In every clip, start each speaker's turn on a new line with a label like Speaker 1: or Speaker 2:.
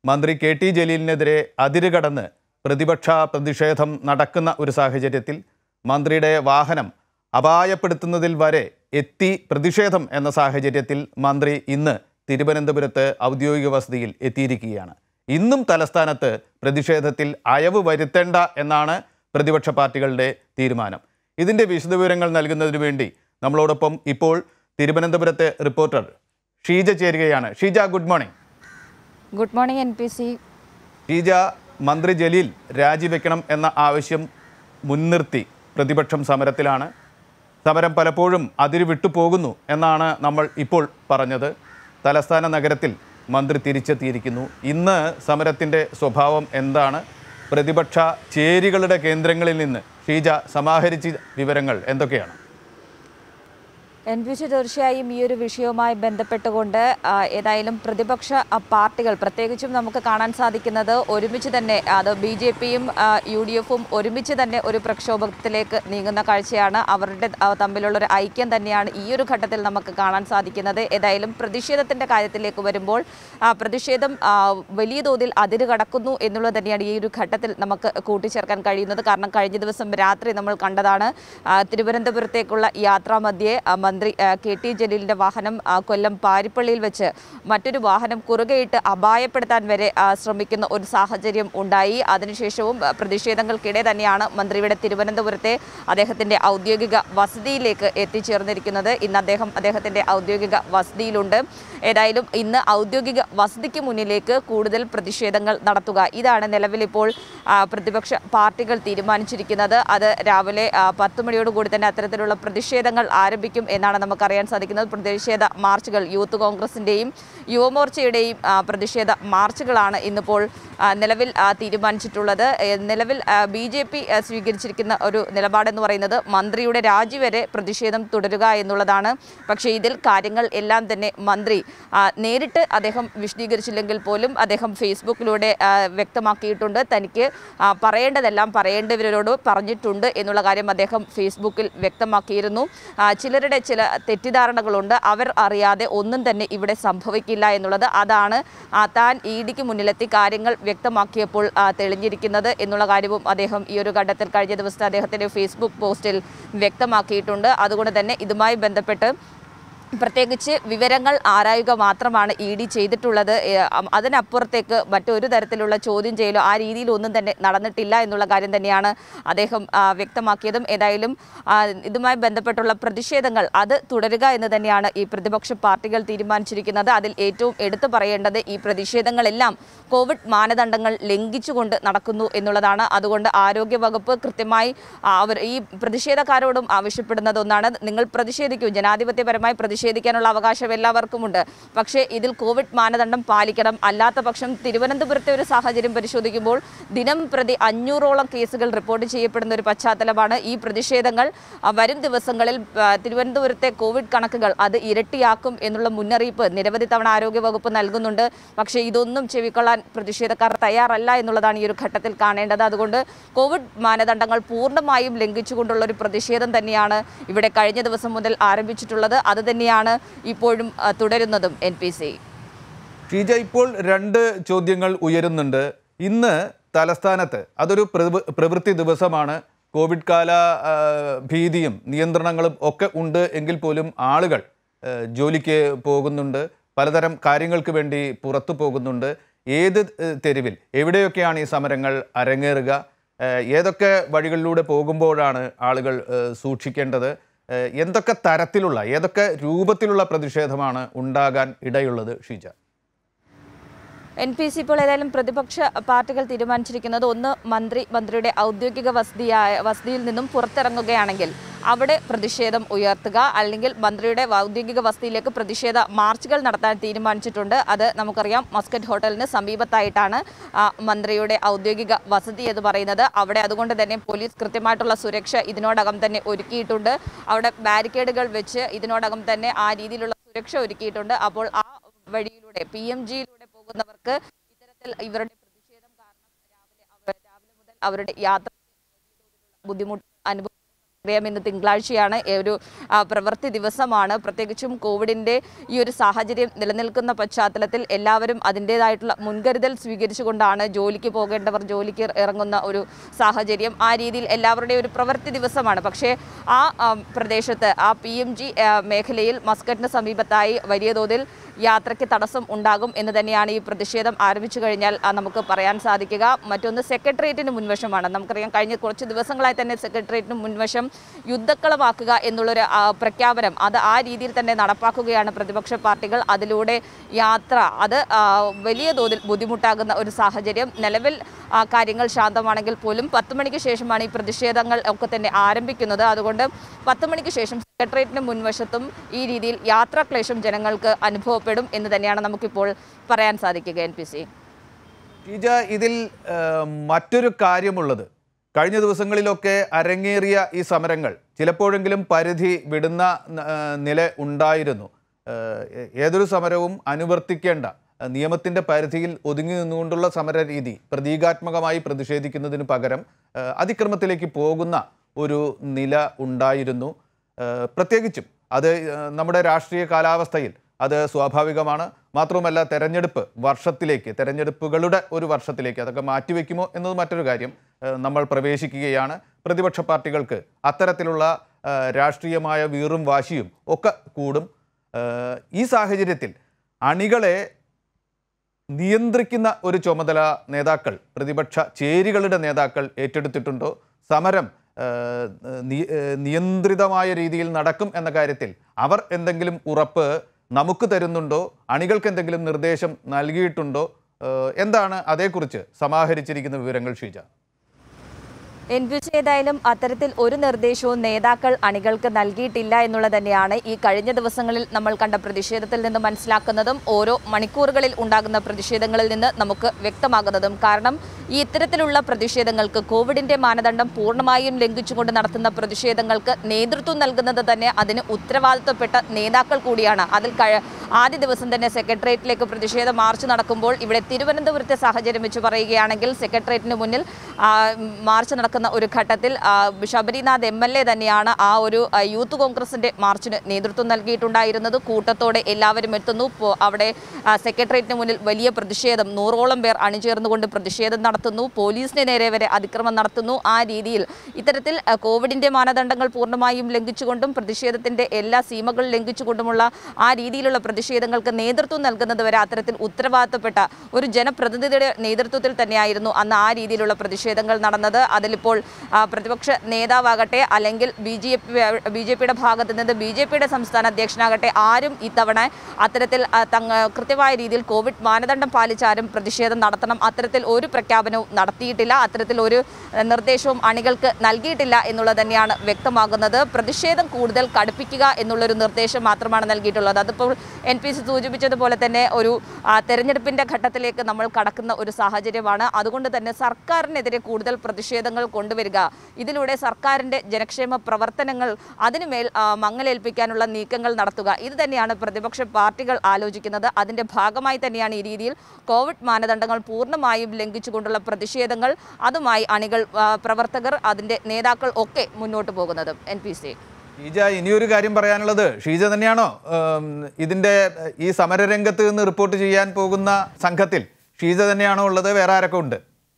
Speaker 1: മന്ത്രി K T ജലീലിനെതിരെ അതിരുകടന്ന് പ്രതിപക്ഷ പ്രതിഷേധം നടക്കുന്ന ഒരു സാഹചര്യത്തിൽ മന്ത്രിയുടെ വാഹനം അപായപ്പെടുത്തുന്നതിൽ വരെ എത്തി പ്രതിഷേധം എന്ന സാഹചര്യത്തിൽ മന്ത്രി ഇന്ന് തിരുവനന്തപുരത്ത് ഔദ്യോഗിക വസതിയിൽ എത്തിയിരിക്കുകയാണ് ഇന്നും തലസ്ഥാനത്ത് പ്രതിഷേധത്തിൽ അയവ് വരുത്തേണ്ട എന്നാണ് പ്രതിപക്ഷ പാർട്ടികളുടെ തീരുമാനം ഇതിൻ്റെ വിശദവിവരങ്ങൾ നൽകുന്നതിന് വേണ്ടി നമ്മളോടൊപ്പം ഇപ്പോൾ തിരുവനന്തപുരത്തെ റിപ്പോർട്ടർ ഷീജ ചേരുകയാണ് Sheeja good morning
Speaker 2: good morning N P C
Speaker 1: Sheeja മന്ത്രി ജലീൽ രാജിവെക്കണം എന്ന ആവശ്യം മുൻനിർത്തി പ്രതിപക്ഷം സമരത്തിലാണ് സമരം പലപ്പോഴും അതിര് വിട്ടു പോകുന്നു എന്നാണ് നമ്മൾ ഇപ്പോൾ പറഞ്ഞത് തലസ്ഥാന നഗരത്തിൽ മന്ത്രി തിരിച്ചെത്തിയിരിക്കുന്നു ഇന്ന് സമരത്തിൻ്റെ സ്വഭാവം എന്താണ് പ്രതിപക്ഷ ചേരികളുടെ കേന്ദ്രങ്ങളിൽ നിന്ന് ഷീജ സമാഹരിച്ച വിവരങ്ങൾ എന്തൊക്കെയാണ്
Speaker 2: എൻ പി സി തീർച്ചയായും ഈ ഒരു വിഷയവുമായി ബന്ധപ്പെട്ടുകൊണ്ട് ആ, ഏതായാലും പ്രതിപക്ഷ ആ, പാർട്ടികൾ പ്രത്യേകിച്ചും നമുക്ക് കാണാൻ സാധിക്കുന്നത് ഒരുമിച്ച് തന്നെ അത് ബി ജെ പിയും യു ഡി എഫും ഒരുമിച്ച് തന്നെ ഒരു പ്രക്ഷോഭത്തിലേക്ക് നീങ്ങുന്ന കാഴ്ചയാണ് അവരുടെ ആ, തമ്മിലുള്ള ഒരു ഐക്യം തന്നെയാണ് ഈ ഒരു ഘട്ടത്തിൽ നമുക്ക് കാണാൻ സാധിക്കുന്നത് ഏതായാലും പ്രതിഷേധത്തിൻ്റെ കാര്യത്തിലേക്ക് വരുമ്പോൾ ആ, പ്രതിഷേധം ആ, വലിയ തോതിൽ അതിര് കടക്കുന്നു എന്നുള്ളത് തന്നെയാണ് ഈ ഒരു ഘട്ടത്തിൽ നമുക്ക് കൂട്ടിച്ചേർക്കാൻ കഴിയുന്നത് കാരണം കഴിഞ്ഞ ദിവസം രാത്രി നമ്മൾ കണ്ടതാണ് ആ, തിരുവനന്തപുരത്തേക്കുള്ള യാത്രാമധ്യേ ആ, മന്ത്രി ആ, കെ ടി ജലീലിന്റെ വാഹനം ആ, കൊല്ലം പാരിപ്പള്ളിയിൽ വെച്ച് മറ്റൊരു വാഹനം കുറുകയിട്ട് അപായപ്പെടുത്താൻ വരെ ആ, ശ്രമിക്കുന്ന ഒരു സാഹചര്യം ഉണ്ടായി അതിനുശേഷവും ആ, പ്രതിഷേധങ്ങൾക്കിടെ തന്നെയാണ് മന്ത്രി ഇവിടെ തിരുവനന്തപുരത്തെ അദ്ദേഹത്തിന്റെ ഔദ്യോഗിക വസതിയിലേക്ക് എത്തിച്ചേർന്നിരിക്കുന്നത് ഇന്ന് അദ്ദേഹം അദ്ദേഹത്തിന്റെ ഔദ്യോഗിക വസതിയിലുണ്ട് ഏതായാലും ഇന്ന് ഔദ്യോഗിക വസതിക്ക് മുന്നിലേക്ക് കൂടുതൽ പ്രതിഷേധങ്ങൾ നടത്തുക ഇതാണ് നിലവിലിപ്പോൾ ആ, പ്രതിപക്ഷ പാർട്ടികൾ തീരുമാനിച്ചിരിക്കുന്നത് അത് രാവിലെ ആ, പത്ത് മണിയോടുകൂടി തന്നെ അത്തരത്തിലുള്ള പ്രതിഷേധങ്ങൾ ആരംഭിക്കും എന്നാണ് നമുക്കറിയാൻ സാധിക്കുന്നത് പ്രതിഷേധ മാർച്ചുകൾ യൂത്ത് കോൺഗ്രസിൻ്റെയും യുവമോർച്ചയുടെയും ആ, പ്രതിഷേധ മാർച്ചുകളാണ് ഇന്നിപ്പോൾ ആ, നിലവിൽ ആ, തീരുമാനിച്ചിട്ടുള്ളത് ഏ, നിലവിൽ ബി ജെ പി സ്വീകരിച്ചിരിക്കുന്ന ഒരു നിലപാടെന്ന് പറയുന്നത് മന്ത്രിയുടെ രാജി വരെ പ്രതിഷേധം തുടരുക എന്നുള്ളതാണ് പക്ഷേ ഇതിൽ കാര്യങ്ങൾ എല്ലാം തന്നെ മന്ത്രി ആ, നേരിട്ട് അദ്ദേഹം വിശദീകരിച്ചില്ലെങ്കിൽ പോലും അദ്ദേഹം ഫേസ്ബുക്കിലൂടെ ആ, വ്യക്തമാക്കിയിട്ടുണ്ട് തനിക്ക് ആ, പറയേണ്ടതെല്ലാം പറയേണ്ടവരോട് പറഞ്ഞിട്ടുണ്ട് എന്നുള്ള കാര്യം അദ്ദേഹം ഫേസ്ബുക്കിൽ വ്യക്തമാക്കിയിരുന്നു ആ, ചിലരുടെ ചില തെറ്റിദ്ധാരണകളുണ്ട് അവർ അറിയാതെ ഒന്നും തന്നെ ഇവിടെ സംഭവിക്കില്ല എന്നുള്ളത് അതാണ് ആ, താൻ ഇ ഡിക്ക് മുന്നിലെത്തി കാര്യങ്ങൾ വ്യക്തമാക്കിയപ്പോൾ ആ, തെളിഞ്ഞിരിക്കുന്നത് എന്നുള്ള കാര്യവും അദ്ദേഹം ഈ ഒരു ഘട്ടത്തിൽ കഴിഞ്ഞ ദിവസത്തെ അദ്ദേഹത്തിൻ്റെ ഫേസ്ബുക്ക് പോസ്റ്റിൽ വ്യക്തമാക്കിയിട്ടുണ്ട് അതുകൊണ്ട് തന്നെ ഇതുമായി ബന്ധപ്പെട്ട് പ്രത്യേകിച്ച് വിവരങ്ങൾ ആരായുക മാത്രമാണ് ഇ ഡി ചെയ്തിട്ടുള്ളത് ഏ, അം- അതിനപ്പുറത്തേക്ക് മറ്റൊരു തരത്തിലുള്ള ചോദ്യം ചെയ്യലോ ആ രീതിയിൽ ഒന്നും തന്നെ നടന്നിട്ടില്ല എന്നുള്ള കാര്യം തന്നെയാണ് അദ്ദേഹം ആ, വ്യക്തമാക്കിയതും ഏതായാലും ആ, ഇതുമായി ബന്ധപ്പെട്ടുള്ള പ്രതിഷേധങ്ങൾ അത് തുടരുക എന്ന് തന്നെയാണ് ഈ പ്രതിപക്ഷ പാർട്ടികൾ തീരുമാനിച്ചിരിക്കുന്നത് അതിൽ ഏറ്റവും എടുത്തു പറയേണ്ടത് ഈ പ്രതിഷേധങ്ങളെല്ലാം കോവിഡ് മാനദണ്ഡങ്ങൾ ലംഘിച്ചുകൊണ്ട് നടക്കുന്നു എന്നുള്ളതാണ് അതുകൊണ്ട് ആരോഗ്യവകുപ്പ് കൃത്യമായി ആ, അവർ ഈ പ്രതിഷേധക്കാരോടും ആവശ്യപ്പെടുന്നത് ഒന്നാണ് നിങ്ങൾ പ്രതിഷേധിക്കൂ ജനാധിപത്യപരമായി പ്രതിഷേധിക്കാനുള്ള അവകാശം എല്ലാവർക്കുമുണ്ട് പക്ഷേ ഇതിൽ കോവിഡ് മാനദണ്ഡം പാലിക്കണം അല്ലാത്ത പക്ഷം തിരുവനന്തപുരത്തെ ഒരു സാഹചര്യം പരിശോധിക്കുമ്പോൾ ദിനം പ്രതി അഞ്ഞൂറോളം കേസുകൾ റിപ്പോർട്ട് ചെയ്യപ്പെടുന്ന ഒരു പശ്ചാത്തലമാണ് ഈ പ്രതിഷേധങ്ങൾ ആ, വരും ദിവസങ്ങളിൽ ആ, തിരുവനന്തപുരത്തെ കോവിഡ് കണക്കുകൾ അത് ഇരട്ടിയാക്കും എന്നുള്ള മുന്നറിയിപ്പ് നിരവധി തവണ ആരോഗ്യവകുപ്പ് നൽകുന്നുണ്ട് പക്ഷേ ഇതൊന്നും ചെവിക്കൊള്ളാൻ പ്രതിഷേധക്കാർ തയ്യാറല്ല എന്നുള്ളതാണ് ഈ ഒരു ഘട്ടത്തിൽ കാണേണ്ടത് അതുകൊണ്ട് കോവിഡ് മാനദണ്ഡങ്ങൾ പൂർണ്ണമായും ലംഘിച്ചുകൊണ്ടുള്ള ഒരു പ്രതിഷേധം തന്നെയാണ് ഇവിടെ കഴിഞ്ഞ ദിവസം മുതൽ ആരംഭിച്ചിട്ടുള്ളത് അത് തന്നെയാണ് ഇപ്പോഴും ആ, തുടരുന്നതും എൻ പി സി
Speaker 1: ഷീജ ഇപ്പോൾ രണ്ട് ചോദ്യങ്ങൾ ഉയരുന്നുണ്ട് ഇന്ന് തലസ്ഥാനത്ത് അതൊരു പ്രവൃ- പ്രവൃത്തി ദിവസമാണ് കോവിഡ് കാല ആ, ഭീതിയും നിയന്ത്രണങ്ങളും ഒക്കെ ഉണ്ട് എങ്കിൽ പോലും ആളുകൾ ആ, ജോലിക്ക് പോകുന്നുണ്ട് പലതരം കാര്യങ്ങൾക്ക് വേണ്ടി പുറത്തു പോകുന്നുണ്ട് ഏത് ഏ, തെരുവിൽ എവിടെയൊക്കെയാണ് ഈ സമരങ്ങൾ അരങ്ങേറുക ഏ, ഏതൊക്കെ വഴികളിലൂടെ പോകുമ്പോഴാണ് ആളുകൾ ഏ, സൂക്ഷിക്കേണ്ടത് ഏ, എന്തൊക്കെ തരത്തിലുള്ള ഏതൊക്കെ രൂപത്തിലുള്ള പ്രതിഷേധമാണ് ഉണ്ടാകാൻ ഇടയുള്ളത് ഷീജ
Speaker 2: എൻ പി സി ഇപ്പോൾ ഏതായാലും പ്രതിപക്ഷ പാർട്ടികൾ തീരുമാനിച്ചിരിക്കുന്നത് ഒന്ന് മന്ത്രി മന്ത്രിയുടെ ഔദ്യോഗിക വസതിയായ വസതിയിൽ നിന്നും പുറത്തിറങ്ങുകയാണെങ്കിൽ അവിടെ പ്രതിഷേധം ഉയർത്തുക അല്ലെങ്കിൽ മന്ത്രിയുടെ ഔദ്യോഗിക വസതിയിലേക്ക് പ്രതിഷേധ മാർച്ചുകൾ നടത്താൻ തീരുമാനിച്ചിട്ടുണ്ട് അത് നമുക്കറിയാം മസ്കറ്റ് ഹോട്ടലിന് സമീപത്തായിട്ടാണ് ആ, മന്ത്രിയുടെ ഔദ്യോഗിക വസതി എന്ന് പറയുന്നത് അവിടെ അതുകൊണ്ട് തന്നെ പോലീസ് കൃത്യമായിട്ടുള്ള സുരക്ഷ ഇതിനോടകം തന്നെ ഒരുക്കിയിട്ടുണ്ട് അവിടെ ബാരിക്കേഡുകൾ വെച്ച് ഇതിനോടകം തന്നെ ആ രീതിയിലുള്ള സുരക്ഷ ഒരുക്കിയിട്ടുണ്ട് അപ്പോൾ ആ വഴിയിലൂടെ പി എം ജിയിലൂടെ പോകുന്നവർക്ക് ഇത്തരത്തിൽ ഇവരുടെ പ്രതിഷേധം കാരണം രാവിലെ അവർ- രാവിലെ മുതൽ അവരുടെ യാത്ര ബുദ്ധിമുട്ട് അനുഭവം അറിയാം ഇന്ന് തിങ്കളാഴ്ചയാണ് ഏ, ഒരു ആ, പ്രവൃത്തി ദിവസമാണ് പ്രത്യേകിച്ചും കോവിഡിൻ്റെ ഈ ഒരു സാഹചര്യം നിലനിൽക്കുന്ന പശ്ചാത്തലത്തിൽ എല്ലാവരും അതിൻ്റേതായിട്ടുള്ള മുൻകരുതൽ സ്വീകരിച്ചുകൊണ്ടാണ് ജോലിക്ക് പോകേണ്ടവർ ജോലിക്ക് ഇറങ്ങുന്ന ഒരു സാഹചര്യം ആ രീതിയിൽ എല്ലാവരുടെയും ഒരു പ്രവൃത്തി ദിവസമാണ് പക്ഷേ ആ ആ, പ്രദേശത്ത് ആ പി എം ജി മേഖലയിൽ മസ്കറ്റിന് സമീപത്തായി വലിയ തോതിൽ യാത്രയ്ക്ക് തടസ്സം ഉണ്ടാകും എന്ന് തന്നെയാണ് ഈ പ്രതിഷേധം ആരംഭിച്ചു കഴിഞ്ഞാൽ ആ, നമുക്ക് പറയാൻ സാധിക്കുക മറ്റൊന്ന് സെക്രട്ടേറിയറ്റിന് മുൻവശമാണ് നമുക്കറിയാം കഴിഞ്ഞ കുറച്ച് ദിവസങ്ങളായി തന്നെ സെക്രട്ടേറിയറ്റിന് മുൻവശം യുദ്ധക്കളമാക്കുക എന്നുള്ളൊരു ആ, പ്രഖ്യാപനം അത് ആ രീതിയിൽ തന്നെ നടപ്പാക്കുകയാണ് പ്രതിപക്ഷ പാർട്ടികൾ അതിലൂടെ യാത്ര അത് ആ, വലിയ തോതിൽ ബുദ്ധിമുട്ടാകുന്ന ഒരു സാഹചര്യം നിലവിൽ ആ, കാര്യങ്ങൾ ശാന്തമാണെങ്കിൽ പോലും പത്ത് മണിക്ക് ശേഷമാണ് ഈ പ്രതിഷേധങ്ങൾ ഒക്കെ തന്നെ ആരംഭിക്കുന്നത് അതുകൊണ്ട് പത്ത് മണിക്ക് ശേഷം സെക്രട്ടേറിയറ്റിന് മുൻവശത്തും ഈ രീതിയിൽ യാത്രാക്ലേശം ജനങ്ങൾക്ക് അനുഭവപ്പെടും എന്ന് തന്നെയാണ് നമുക്കിപ്പോൾ പറയാൻ സാധിക്കുക എൻ പി സി
Speaker 1: ഷീജ ഇതിൽ ആ, മറ്റൊരു കാര്യമുള്ളത് കഴിഞ്ഞ ദിവസങ്ങളിലൊക്കെ അരങ്ങേറിയ ഈ സമരങ്ങൾ ചിലപ്പോഴെങ്കിലും പരിധി വിടുന്ന ആ, നില ഉണ്ടായിരുന്നു ആ, ഏ- ഏതൊരു സമരവും അനുവർത്തിക്കേണ്ട ആ, നിയമത്തിൻ്റെ പരിധിയിൽ ഒതുങ്ങി നിന്നുകൊണ്ടുള്ള സമര രീതി പ്രതീകാത്മകമായി പ്രതിഷേധിക്കുന്നതിന് പകരം ആ, അതിക്രമത്തിലേക്ക് പോകുന്ന ഒരു നില ഉണ്ടായിരുന്നു ആ, പ്രത്യേകിച്ചും അത് ആ, നമ്മുടെ രാഷ്ട്രീയ കാലാവസ്ഥയിൽ അത് സ്വാഭാവികമാണ് മാത്രവുമല്ല തെരഞ്ഞെടുപ്പ് വർഷത്തിലേക്ക് തെരഞ്ഞെടുപ്പുകളുടെ ഒരു വർഷത്തിലേക്ക് അതൊക്കെ മാറ്റിവെക്കുമോ എന്നത് മറ്റൊരു കാര്യം ഏഹ് നമ്മൾ പ്രവേശിക്കുകയാണ് പ്രതിപക്ഷ പാർട്ടികൾക്ക് അത്തരത്തിലുള്ള ഏഹ് രാഷ്ട്രീയമായ വീറും വാശിയും ഒക്കെ കൂടും ഏഹ് ഈ സാഹചര്യത്തിൽ അണികളെ നിയന്ത്രിക്കുന്ന ഒരു ചുമതല നേതാക്കൾ പ്രതിപക്ഷ ചേരികളുടെ നേതാക്കൾ ഏറ്റെടുത്തിട്ടുണ്ടോ സമരം ഏഹ്, നി- ഏഹ്, നിയന്ത്രിതമായ രീതിയിൽ നടക്കും എന്ന കാര്യത്തിൽ അവർ എന്തെങ്കിലും ഉറപ്പ് നമുക്ക് തരുന്നുണ്ടോ അണികൾക്ക് എന്തെങ്കിലും നിർദ്ദേശം നൽകിയിട്ടുണ്ടോ ഏഹ്, എന്താണ് അതേക്കുറിച്ച് സമാഹരിച്ചിരിക്കുന്ന വിവരങ്ങൾ ഷീജ
Speaker 2: എൻ പി സി ഏതായാലും അത്തരത്തിൽ ഒരു നിർദ്ദേശവും നേതാക്കൾ അണികൾക്ക് നൽകിയിട്ടില്ല എന്നുള്ളത് തന്നെയാണ് ഈ കഴിഞ്ഞ ദിവസങ്ങളിൽ നമ്മൾ കണ്ട പ്രതിഷേധത്തിൽ നിന്ന് മനസ്സിലാക്കുന്നതും ഓരോ മണിക്കൂറുകളിൽ ഉണ്ടാകുന്ന പ്രതിഷേധങ്ങളിൽ നിന്ന് നമുക്ക് വ്യക്തമാകുന്നതും കാരണം ഈ ഇത്തരത്തിലുള്ള പ്രതിഷേധങ്ങൾക്ക് കോവിഡിന്റെ മാനദണ്ഡം പൂർണ്ണമായും ലംഘിച്ചുകൊണ്ട് നടത്തുന്ന പ്രതിഷേധങ്ങൾക്ക് നേതൃത്വം നൽകുന്നത് തന്നെ അതിന് ഉത്തരവാദിത്വപ്പെട്ട നേതാക്കൾ കൂടിയാണ് അതിൽ കഴി- ആദ്യ ദിവസം തന്നെ സെക്രട്ടേറിയറ്റിലേക്ക് പ്രതിഷേധ മാർച്ച് നടക്കുമ്പോൾ ഇവിടെ തിരുവനന്തപുരത്തെ സാഹചര്യം വെച്ച് പറയുകയാണെങ്കിൽ സെക്രട്ടേറിയറ്റിന് മുന്നിൽ ആ, മാർച്ച് നടക്കുന്ന ഒരു ഘട്ടത്തിൽ ആ, ശബരിനാഥ് എം എൽ എ തന്നെയാണ് ആ ഒരു ആ, യൂത്ത് കോൺഗ്രസിന്റെ മാർച്ചിന് നേതൃത്വം നൽകിയിട്ടുണ്ടായിരുന്നത് കൂട്ടത്തോടെ എല്ലാവരും എത്തുന്നു പോ- അവിടെ ആ, സെക്രട്ടേറിയറ്റിന് മുന്നിൽ വലിയ പ്രതിഷേധം നൂറോളം പേർ അണിചേർന്നുകൊണ്ട് പ്രതിഷേധം നടത്തുന്നു പോലീസിന് നേരെ വരെ അതിക്രമം നടത്തുന്നു ആ രീതിയിൽ ഇത്തരത്തിൽ ആ, കോവിഡിന്റെ മാനദണ്ഡങ്ങൾ പൂർണ്ണമായും ലംഘിച്ചുകൊണ്ടും പ്രതിഷേധത്തിന്റെ എല്ലാ സീമകൾ ലംഘിച്ചുകൊണ്ടുമുള്ള ആ രീതിയിലുള്ള പ്രതിഷേധങ്ങൾക്ക് നേതൃത്വം നൽകുന്നത് വരെ അത്തരത്തിൽ ഉത്തരവാദിത്തപ്പെട്ട ഒരു ജനപ്രതിനിധിയുടെ നേതൃത്വത്തിൽ തന്നെയായിരുന്നു അന്ന് ആ രീതിയിലുള്ള പ്രതിഷേധങ്ങൾ നടന്നത് അതിലിപ്പോൾ ആ, പ്രതിപക്ഷ നേതാവാകട്ടെ അല്ലെങ്കിൽ B J P B J പിയുടെ ഭാഗത്ത് നിന്ന് ബി ജെ പിയുടെ സംസ്ഥാന അധ്യക്ഷനാകട്ടെ ആരും ഇത്തവണ അത്തരത്തിൽ ആ, തങ്ങ കൃത്യമായ രീതിയിൽ കോവിഡ് മാനദണ്ഡം പാലിച്ചാരും പ്രതിഷേധം നടത്തണം അത്തരത്തിൽ ഒരു പ്രഖ്യാപനവും നടത്തിയിട്ടില്ല അത്തരത്തിൽ ഒരു ആ, നിർദ്ദേശവും അണികൾക്ക് നൽകിയിട്ടില്ല എന്നുള്ളത് തന്നെയാണ് വ്യക്തമാകുന്നത് പ്രതിഷേധം കൂടുതൽ കടുപ്പിക്കുക എന്നുള്ളൊരു നിർദ്ദേശം മാത്രമാണ് നൽകിയിട്ടുള്ളത് അതിപ്പോൾ എൻ പി സി സൂചിപ്പിച്ചതുപോലെ തന്നെ ഒരു ആ, തെരഞ്ഞെടുപ്പിന്റെ ഘട്ടത്തിലേക്ക് നമ്മൾ കടക്കുന്ന ഒരു സാഹചര്യമാണ് അതുകൊണ്ട് തന്നെ സർക്കാരിനെതിരെ കൂടുതൽ പ്രതിഷേധങ്ങൾ കൊണ്ടുവരിക ഇതിലൂടെ സർക്കാരിന്റെ ജനക്ഷേമ പ്രവർത്തനങ്ങൾ അതിനുമേൽ ആ, മങ്ങലേൽപ്പിക്കാനുള്ള നീക്കങ്ങൾ നടത്തുക ഇത് തന്നെയാണ് പ്രതിപക്ഷ പാർട്ടികൾ ആലോചിക്കുന്നത് അതിന്റെ ഭാഗമായി തന്നെയാണ് ഈ രീതിയിൽ കോവിഡ് മാനദണ്ഡങ്ങൾ പൂർണ്ണമായും ലംഘിച്ചുകൊണ്ടുള്ള പ്രതിഷേധങ്ങൾ അതുമായി അണികൾ ആ, പ്രവർത്തകർ അതിന്റെ നേതാക്കൾ ഒക്കെ മുന്നോട്ട് പോകുന്നത് എൻ പി സി
Speaker 1: ഷീജ ഇനിയൊരു കാര്യം പറയാനുള്ളത് ഷീജ തന്നെയാണോ ഉം, ഇതിന്റെ ഏഹ്, ഈ സമരരംഗത്ത് നിന്ന് റിപ്പോർട്ട് ചെയ്യാൻ പോകുന്ന സംഘത്തിൽ ഷീജ തന്നെയാണോ ഉള്ളത് വേറെ ആരൊക്കെ ഉണ്ട്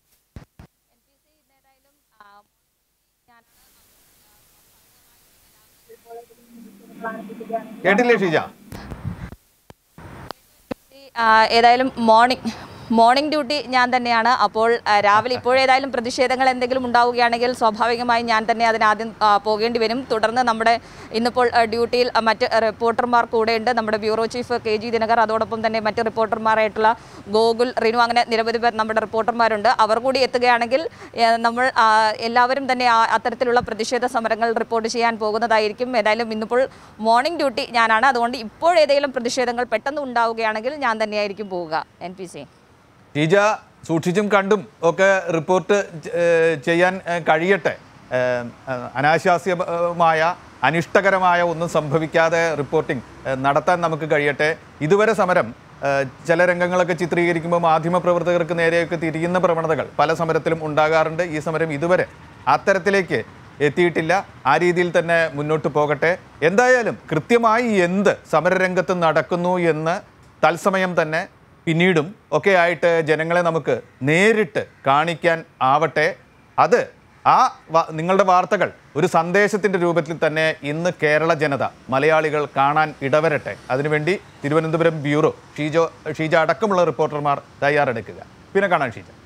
Speaker 1: കേട്ടില്ലേ ഷീജ
Speaker 2: ആ, ഏതായാലും മോർണിംഗ് മോർണിംഗ് ഡ്യൂട്ടി ഞാൻ തന്നെയാണ് അപ്പോൾ ആ, രാവിലെ ഇപ്പോഴേതായാലും പ്രതിഷേധങ്ങൾ എന്തെങ്കിലും ഉണ്ടാവുകയാണെങ്കിൽ സ്വാഭാവികമായും ഞാൻ തന്നെ അതിനാദ്യം ആ, പോകേണ്ടി വരും തുടർന്ന് നമ്മുടെ ഇന്നിപ്പോൾ ആ, ഡ്യൂട്ടിയിൽ ആ, മറ്റ് റിപ്പോർട്ടർമാർ കൂടെയുണ്ട് നമ്മുടെ bureau chief K G Dinakar അതോടൊപ്പം തന്നെ മറ്റ് റിപ്പോർട്ടർമാരായിട്ടുള്ള ഗോകുൽ റിനു അങ്ങനെ നിരവധി പേർ നമ്മുടെ റിപ്പോർട്ടർമാരുണ്ട് അവർ കൂടി എത്തുകയാണെങ്കിൽ ഏ, നമ്മൾ ആ, എല്ലാവരും തന്നെ ആ അത്തരത്തിലുള്ള പ്രതിഷേധ സമരങ്ങൾ റിപ്പോർട്ട് ചെയ്യാൻ പോകുന്നതായിരിക്കും ഏതായാലും ഇന്നിപ്പോൾ മോർണിംഗ് ഡ്യൂട്ടി ഞാനാണ് അതുകൊണ്ട് ഇപ്പോൾ ഏതെങ്കിലും പ്രതിഷേധങ്ങൾ പെട്ടെന്ന് ഉണ്ടാവുകയാണെങ്കിൽ ഞാൻ തന്നെയായിരിക്കും പോവുക എൻ പി സി
Speaker 1: ഷീജ സൂക്ഷിച്ചും കണ്ടും ഒക്കെ റിപ്പോർട്ട് ഏഹ്, ചെയ്യാൻ ഏഹ്, കഴിയട്ടെ ഏഹ്, ഏഹ്, അനാശാസ്യമായ അനിഷ്ടകരമായ ഒന്നും സംഭവിക്കാതെ റിപ്പോർട്ടിംഗ് ഏഹ്, നടത്താൻ നമുക്ക് കഴിയട്ടെ ഇതുവരെ സമരം ഏഹ്, ചില രംഗങ്ങളൊക്കെ ചിത്രീകരിക്കുമ്പോൾ മാധ്യമപ്രവർത്തകർക്ക് നേരെയൊക്കെ തിരിയുന്ന പ്രവണതകൾ പല സമരത്തിലും ഉണ്ടാകാറുണ്ട് ഈ സമരം ഇതുവരെ അത്തരത്തിലേക്ക് എത്തിയിട്ടില്ല ആ രീതിയിൽ തന്നെ മുന്നോട്ട് പോകട്ടെ എന്തായാലും കൃത്യമായി എന്ത് സമരരംഗത്ത് നടക്കുന്നു എന്ന് തത്സമയം തന്നെ പിന്നീടും ഒക്കെ ആയിട്ട് ജനങ്ങളെ നമുക്ക് നേരിട്ട് കാണിക്കാൻ ആവട്ടെ അത് ആ വ- നിങ്ങളുടെ വാർത്തകൾ ഒരു സന്ദേശത്തിൻ്റെ രൂപത്തിൽ തന്നെ ഇന്ന് കേരള ജനത മലയാളികൾ കാണാൻ ഇടവരട്ടെ അതിനുവേണ്ടി തിരുവനന്തപുരം ബ്യൂറോ ഷീജോ ഷീജ അടക്കമുള്ള റിപ്പോർട്ടർമാർ തയ്യാറെടുക്കുക പിന്നെ കാണാൻ ഷീജ